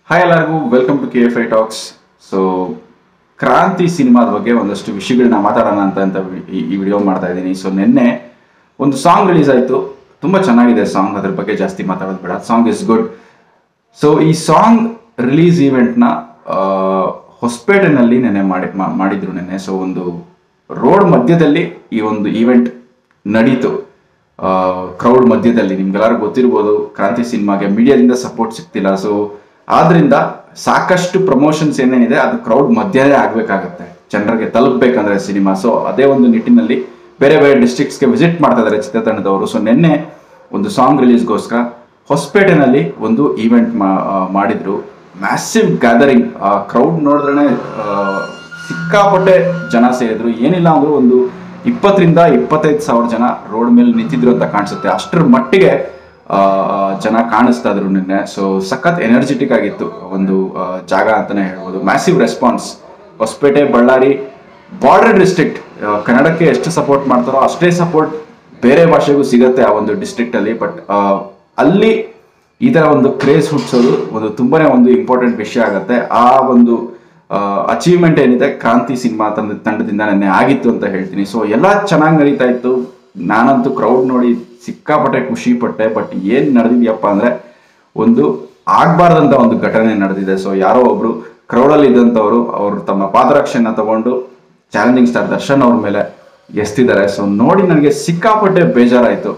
hi ಎಲ್ಲರಿಗೂ welcome to K F I talks so Kranti ಸಿನಿಮಾದ ಬಗ್ಗೆ ಒಂದಷ್ಟು ವಿಷಯಗಳನ್ನ ಮಾತಾಡೋಣ ಅಂತ ಅಂತ ಈ- ಈ ವಿಡಿಯೋ ಮಾಡ್ತಾ ಇದ್ದೀನಿ ಸೊ ನಿನ್ನೆ ಒಂದು ಸಾಂಗ್ ರಿಲೀಸ್ ಆಯಿತು ತುಂಬ ಚೆನ್ನಾಗಿದೆ ಸಾಂಗ್ ಅದ್ರ ಬಗ್ಗೆ ಜಾಸ್ತಿ ಮಾತಾಡೋದು ಬೇಡ ಸಾಂಗ್ ಇಸ್ ಗುಡ್ ಸೊ ಈ ಸಾಂಗ್ ರಿಲೀಸ್ ಈವೆಂಟ್ನ ಹೊಸಪೇಟೆನಲ್ಲಿ ನೆನೆ ಮಾಡಿ ಮಾ- ಮಾಡಿದ್ರು ನೆನ್ನೆ ಸೊ ಒಂದು ರೋಡ್ ಮಧ್ಯದಲ್ಲಿ ಈ ಒಂದು ಈವೆಂಟ್ ನಡೀತು ಕ್ರೌಡ್ ಮಧ್ಯದಲ್ಲಿ ನಿಮ್ಗೆಲ್ಲರಿಗೂ ಗೊತ್ತಿರ್ಬೋದು ಕ್ರಾಂತಿ ಸಿನಿಮಾಗೆ ಮೀಡಿಯಾದಿಂದ ಸಪೋರ್ಟ್ ಸಿಗ್ತಿಲ್ಲ ಸೊ ಆದ್ರಿಂದ ಸಾಕಷ್ಟು ಪ್ರಮೋಷನ್ಸ್ ಏನೇನಿದೆ ಅದು ಕ್ರೌಡ್ ಮಧ್ಯನೇ ಆಗಬೇಕಾಗತ್ತೆ ಜನರಿಗೆ ತಲುಪಬೇಕಂದ್ರೆ ಸಿನಿಮಾ ಸೊ ಅದೇ ಒಂದು ನಿಟ್ಟಿನಲ್ಲಿ ಬೇರೆ ಬೇರೆ ಡಿಸ್ಟ್ರಿಕ್ಟ್ಸ್ಗೆ ವಿಸಿಟ್ ಮಾಡ್ತಾ ಇದ್ದಾರೆ ಚಿತ್ರತಂಡದವರು ಸೊ ನಿನ್ನೆ ಒಂದು ಸಾಂಗ್ ರಿಲೀಸ್ಗೋಸ್ಕರ ಹೊಸಪೇಟೆನಲ್ಲಿ ಒಂದು ಈವೆಂಟ್ ಮಾಡಿದ್ರು ಮ್ಯಾಸಿವ್ ಗ್ಯಾದರಿಂಗ್ ಆ ಕ್ರೌಡ್ ನೋಡಿದ್ರೆ ಸಿಕ್ಕಾಪಟ್ಟೆ ಜನ ಸೇರಿದ್ರು ಏನಿಲ್ಲ ಅಂದ್ರೂ ಒಂದು ಇಪ್ಪತ್ತರಿಂದ ಇಪ್ಪತ್ತೈದು ಸಾವಿರ ಜನ ರೋಡ್ ಮೇಲೆ ನಿಂತಿದ್ರು ಅಂತ ಕಾಣಿಸುತ್ತೆ ಅಷ್ಟರ ಮಟ್ಟಿಗೆ ಆ, ಜನ ಕಾಣಿಸ್ತಾ ಇದ್ರು ನಿನ್ನೆ ಸೊ ಸಖತ್ ಎನರ್ಜೆಟಿಕ್ ಆಗಿತ್ತು ಒಂದು ಆ, ಜಾಗ ಅಂತಾನೆ ಹೇಳ್ಬೋದು massive response Hosapete Ballari border district ಕನ್ನಡಕ್ಕೆ ಎಷ್ಟು ಸಪೋರ್ಟ್ ಮಾಡ್ತಾರೋ ಅಷ್ಟೇ ಸಪೋರ್ಟ್ ಬೇರೆ ಭಾಷೆಗೂ ಸಿಗತ್ತೆ ಆ ಒಂದು ಡಿಸ್ಟ್ರಿಕ್ಟ್ ಅಲ್ಲಿ ಬಟ್ ಅಲ್ಲಿ ಈ ತರ ಒಂದು ಕ್ರೇಜ್ ಹುಟ್ಟಿಸೋದು ಒಂದು ತುಂಬಾನೇ ಒಂದು ಇಂಪಾರ್ಟೆಂಟ್ ವಿಷಯ ಆಗುತ್ತೆ ಆ ಒಂದು ಅಚೀವ್ಮೆಂಟ್ ಏನಿದೆ ಕ್ರಾಂತಿ ಸಿನಿಮಾ ತಂಡ ತಂಡದಿಂದ ನೆನ್ನೆ ಆಗಿತ್ತು ಅಂತ ಹೇಳ್ತೀನಿ ಸೊ ಎಲ್ಲ ಚೆನ್ನಾಗಿ ನಡೀತಾ ಇತ್ತು ನಾನಂತೂ ಕ್ರೌಡ್ ನೋಡಿ ಸಿಕ್ಕಾಪಟ್ಟೆ ಖುಷಿ ಪಟ್ಟೆ ಬಟ್ ಏನ್ ನಡೆದಿದ್ಯಪ್ಪ ಅಂದ್ರೆ ಒಂದು ಆಗ್ಬಾರ್ದಂತ ಒಂದು ಘಟನೆ ನಡೆದಿದೆ ಸೊ ಯಾರೋ ಒಬ್ರು ಕ್ರೌಡಲ್ಲಿ ಇದ್ದಂಥವ್ರು ಅವರು ತಮ್ಮ ಪಾದರಕ್ಷೆನ ತಗೊಂಡು ಚಾಲೆಂಜಿಂಗ್ ಸ್ಟಾರ್ ದರ್ಶನ್ ಅವ್ರ ಮೇಲೆ ಎಸ್ತಿದ್ದಾರೆ ಸೊ ನೋಡಿ ನನಗೆ ಸಿಕ್ಕಾಪಟ್ಟೆ ಬೇಜಾರಾಯಿತು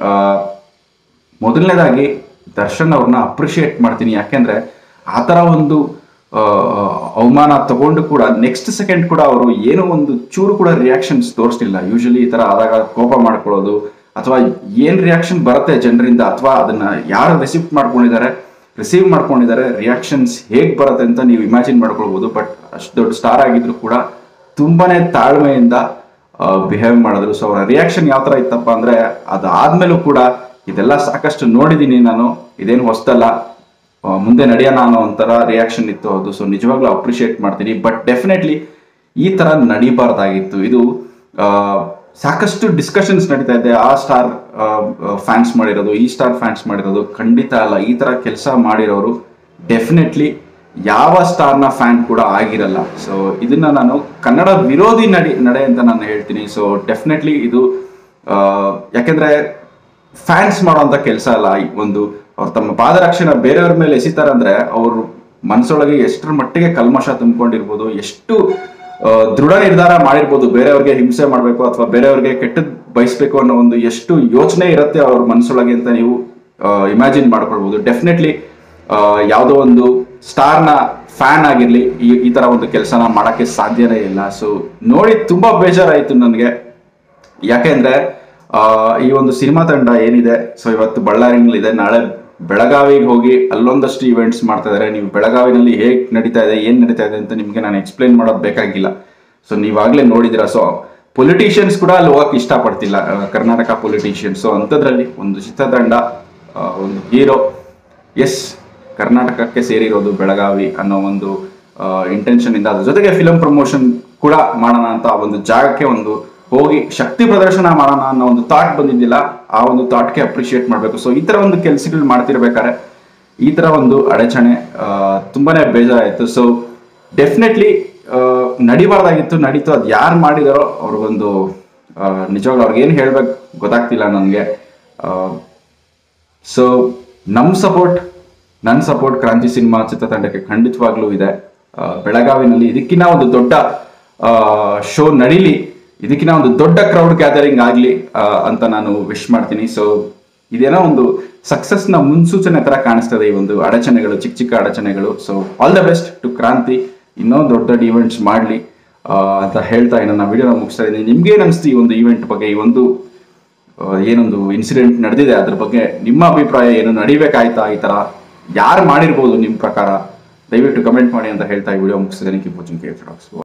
ಮೊದಲನೇದಾಗಿ ದರ್ಶನ್ ಅವ್ರನ್ನ ಅಪ್ರಿಷಿಯೇಟ್ ಮಾಡ್ತೀನಿ ಯಾಕೆಂದ್ರೆ ಆ ಥರ ಒಂದು ಆ, ಅವಮಾನ ತಗೊಂಡು ಕೂಡ ನೆಕ್ಸ್ಟ್ ಸೆಕೆಂಡ್ ಕೂಡ ಅವರು ಏನೋ ಒಂದು ಚೂರು ಕೂಡ ರಿಯಾಕ್ಷನ್ಸ್ ತೋರಿಸ್ಲಿಲ್ಲ ಯೂಶಲಿ ಈ ಥರ ಆದಾಗ ಕೋಪ ಮಾಡ್ಕೊಳ್ಳೋದು ಅಥವಾ ಏನ್ ರಿಯಾಕ್ಷನ್ ಬರುತ್ತೆ ಜನರಿಂದ ಅಥವಾ ಅದನ್ನ ಯಾರು ರಿಸೀವ್ ಮಾಡ್ಕೊಂಡಿದ್ದಾರೆ ರಿಸೀವ್ ಮಾಡ್ಕೊಂಡಿದ್ದಾರೆ ರಿಯಾಕ್ಷನ್ಸ್ ಹೇಗ್ ಬರುತ್ತೆ ಅಂತ ನೀವು ಇಮ್ಯಾಜಿನ್ ಮಾಡ್ಕೊಳ್ಬೋದು ಬಟ್ ಅಷ್ಟು ದೊಡ್ಡ ಸ್ಟಾರ್ ಆಗಿದ್ರು ಕೂಡ ತುಂಬಾನೇ ತಾಳ್ಮೆಯಿಂದ ಬಿಹೇವ್ ಮಾಡಿದ್ರು ಸೊ ಅವರ ರಿಯಾಕ್ಷನ್ ಯಾವ ತರ ಇತ್ತಪ್ಪ ಅಂದ್ರೆ ಅದಾದ್ಮೇಲೂ ಕೂಡ ಇದೆಲ್ಲ ಸಾಕಷ್ಟು ನೋಡಿದೀನಿ ನಾನು ಇದೇನು ಹೊಸದಲ್ಲ ಆ, ಮುಂದೆ ನಡೆಯೋಣ ಅನ್ನೋ ಒಂಥರ ರಿಯಾಕ್ಷನ್ ಇತ್ತು ಅದು ಸೊ ನಿಜವಾಗ್ಲೂ ಅಪ್ರಿಷಿಯೇಟ್ ಮಾಡ್ತೀನಿ ಬಟ್ ಡೆಫಿನೆಟ್ಲಿ ಈ ತರ ನಡಿಬಾರ್ದಾಗಿತ್ತು ಇದು ಆ, ಸಾಕಷ್ಟು ಡಿಸ್ಕಷನ್ಸ್ ನಡೀತಾ ಇದೆ ಆ ಸ್ಟಾರ್ ಫ್ಯಾನ್ಸ್ ಮಾಡಿರೋದು ಈ ಸ್ಟಾರ್ ಫ್ಯಾನ್ಸ್ ಮಾಡಿರೋದು ಖಂಡಿತ ಅಲ್ಲ ಈ ತರ ಕೆಲಸ ಮಾಡಿರೋರು ಡೆಫಿನೆಟ್ಲಿ ಯಾವ ಸ್ಟಾರ್ನ ಫ್ಯಾನ್ ಕೂಡ ಆಗಿರಲ್ಲ ಸೊ ಇದನ್ನ ನಾನು ಕನ್ನಡ ವಿರೋಧಿ ನಡಿ ನಡೆ ಅಂತ ನಾನು ಹೇಳ್ತೀನಿ ಸೊ ಡೆಫಿನೆಟ್ಲಿ ಇದು ಆ, ಯಾಕೆಂದ್ರೆ ಫ್ಯಾನ್ಸ್ ಮಾಡುವಂತ ಕೆಲಸ ಅಲ್ಲ ಈ ಒಂದು ಅವ್ರು ತಮ್ಮ ಪಾದರಕ್ಷೆನ ಬೇರೆಯವ್ರ ಮೇಲೆ ಎಸಿತಾರಂದ್ರೆ ಅವರು ಮನಸ್ಸೊಳಗೆ ಎಷ್ಟರ ಮಟ್ಟಿಗೆ ಕಲ್ಮಶ ತುಂಬಿಕೊಂಡಿರ್ಬೋದು ಎಷ್ಟು ಆ, ದೃಢ ನಿರ್ಧಾರ ಮಾಡಿರ್ಬೋದು ಬೇರೆಯವ್ರಿಗೆ ಹಿಂಸೆ ಮಾಡಬೇಕು ಅಥವಾ ಬೇರೆಯವ್ರಿಗೆ ಕೆಟ್ಟದ್ ಬಯಸ್ಬೇಕು ಅನ್ನೋ ಒಂದು ಎಷ್ಟು ಯೋಚನೆ ಇರುತ್ತೆ ಅವ್ರ ಮನಸ್ಸೊಳಗೆ ಅಂತ ನೀವು ಇಮ್ಯಾಜಿನ್ ಮಾಡ್ಕೊಳ್ಬೋದು ಡೆಫಿನೆಟ್ಲಿ ಯಾವುದೋ ಒಂದು ಸ್ಟಾರ್ನ ಫ್ಯಾನ್ ಆಗಿರ್ಲಿ ಈ ಈ ತರ ಒಂದು ಕೆಲಸನ ಮಾಡಕ್ಕೆ ಸಾಧ್ಯನೇ ಇಲ್ಲ ಸೊ ನೋಡಿ ತುಂಬಾ ಬೇಜಾರಾಯ್ತು ನನಗೆ ಯಾಕೆಂದ್ರೆ ಆ, ಈ ಒಂದು ಸಿನಿಮಾ ತಂಡ ಏನಿದೆ ಸೊ ಇವತ್ತು ಬಳ್ಳಾರಿನಲ್ಲಿದೆ ನಾಳೆ ಬೆಳಗಾವಿಗೆ ಹೋಗಿ ಅಲ್ಲೊಂದಷ್ಟು ಇವೆಂಟ್ಸ್ ಮಾಡ್ತಾ ಇದಾರೆ ನೀವು ಬೆಳಗಾವಿನಲ್ಲಿ ಹೇಗ್ ನಡೀತಾ ಇದೆ ಏನ್ ನಡೀತಾ ಇದೆ ಅಂತ ನಿಮ್ಗೆ ನಾನು ಎಕ್ಸ್ಪ್ಲೈನ್ ಮಾಡೋದು ಬೇಕಾಗಿಲ್ಲ ಸೊ ನೀವಾಗ್ಲೇ ನೋಡಿದಿರ ಸೊ ಪೊಲಿಟಿಷಿಯನ್ಸ್ ಕೂಡ ಅಲ್ಲಿ ಹೋಗಕ್ ಇಷ್ಟಪಡ್ತಿಲ್ಲ ಆ, ಕರ್ನಾಟಕ ಪೊಲಿಟಿಷಿಯನ್ಸ್ ಸೊ ಅಂಥದ್ರಲ್ಲಿ ಒಂದು ಚಿತ್ರತಂಡ ಆ, ಒಂದು ಹೀರೋ ಎಸ್ ಕರ್ನಾಟಕಕ್ಕೆ ಸೇರಿರೋದು ಬೆಳಗಾವಿ ಅನ್ನೋ ಒಂದು ಇಂಟೆನ್ಷನ್ ಇಂದ ಅದ್ರ ಜೊತೆಗೆ ಫಿಲಂ ಪ್ರಮೋಷನ್ ಕೂಡ ಮಾಡೋಣ ಅಂತ ಆ ಒಂದು ಜಾಗಕ್ಕೆ ಒಂದು ಹೋಗಿ ಶಕ್ತಿ ಪ್ರದರ್ಶನ ಮಾಡೋಣ ಅನ್ನೋ ಒಂದು ಥಾಟ್ ಬಂದಿದ್ದಿಲ್ಲ ಆ ಒಂದು ಥಾಟ್ಗೆ ಅಪ್ರಿಷಿಯೇಟ್ ಮಾಡಬೇಕು ಸೊ ಈ ತರ ಒಂದು ಕೆಲಸಗಳು ಮಾಡ್ತಿರ್ಬೇಕಾದ್ರೆ ಈ ತರ ಒಂದು ಅಡಚಣೆ ಆ, ತುಂಬಾನೇ ಬೇಜಾರಾಯಿತು ಸೊ ಡೆಫಿನೆಟ್ಲಿ ನಡಿಬಾರ್ದಾಗಿತ್ತು ನಡೀತು ಅದು ಯಾರು ಮಾಡಿದಾರೋ ಅವ್ರಿಗೊಂದು ಆ, ನಿಜವಾಗ್ಲೂ ಅವ್ರಿಗೆ ಏನು ಹೇಳ್ಬೇಕು ಗೊತ್ತಾಗ್ತಿಲ್ಲ ನನಗೆ ಸೊ ನಮ್ಮ ಸಪೋರ್ಟ್ ನನ್ನ ಸಪೋರ್ಟ್ ಕ್ರಾಂತಿ ಸಿನಿಮಾ ಚಿತ್ರತಂಡಕ್ಕೆ ಖಂಡಿತವಾಗ್ಲೂ ಇದೆ ಆ, ಬೆಳಗಾವಿನಲ್ಲಿ ಇದಕ್ಕಿಂತ ಒಂದು ದೊಡ್ಡ ಶೋ ನಡೀಲಿ ಇದಕ್ಕಿಂತ ಒಂದು ದೊಡ್ಡ ಕ್ರೌಡ್ ಗ್ಯಾದರಿಂಗ್ ಆಗಲಿ ಅಂತ ನಾನು ವಿಶ್ ಮಾಡ್ತೀನಿ ಸೊ ಇದೇನೋ ಒಂದು ಸಕ್ಸಸ್ನ ಮುನ್ಸೂಚನೆ ತರ ಕಾಣಿಸ್ತದೆ ಈ ಒಂದು ಅಡಚಣೆಗಳು ಚಿಕ್ಕ ಚಿಕ್ಕ ಅಡಚಣೆಗಳು so all the best to Kranti ಇನ್ನೂ ದೊಡ್ಡ ದೊಡ್ಡ ಈವೆಂಟ್ಸ್ ಮಾಡಲಿ ಅಂತ ಹೇಳ್ತಾ ನನ್ನ ವಿಡಿಯೋನ ಮುಗಿಸ್ತಾ ಇದ್ದೀನಿ ನಿಮ್ಗೆ ಏನ್ ಅನಿಸ್ತು ಈ ಒಂದು ಈವೆಂಟ್ ಬಗ್ಗೆ ಈ ಒಂದು ಆ, ಏನೊಂದು ಇನ್ಸಿಡೆಂಟ್ ನಡೆದಿದೆ ಅದ್ರ ಬಗ್ಗೆ ನಿಮ್ಮ ಅಭಿಪ್ರಾಯ ಏನು ನಡಿಬೇಕಾಯ್ತಾ ಈ ತರ ಯಾರು ಮಾಡಿರ್ಬೋದು ನಿಮ್ಮ ಪ್ರಕಾರ ದಯವಿಟ್ಟು ಕಮೆಂಟ್ ಮಾಡಿ ಅಂತ ಹೇಳ್ತಾ ಈ ವಿಡಿಯೋ ಮುಗಿಸಿದ್ದೀನಿ ಕೀಪ್ ವಾಚಿಂಗ್ ಕೆ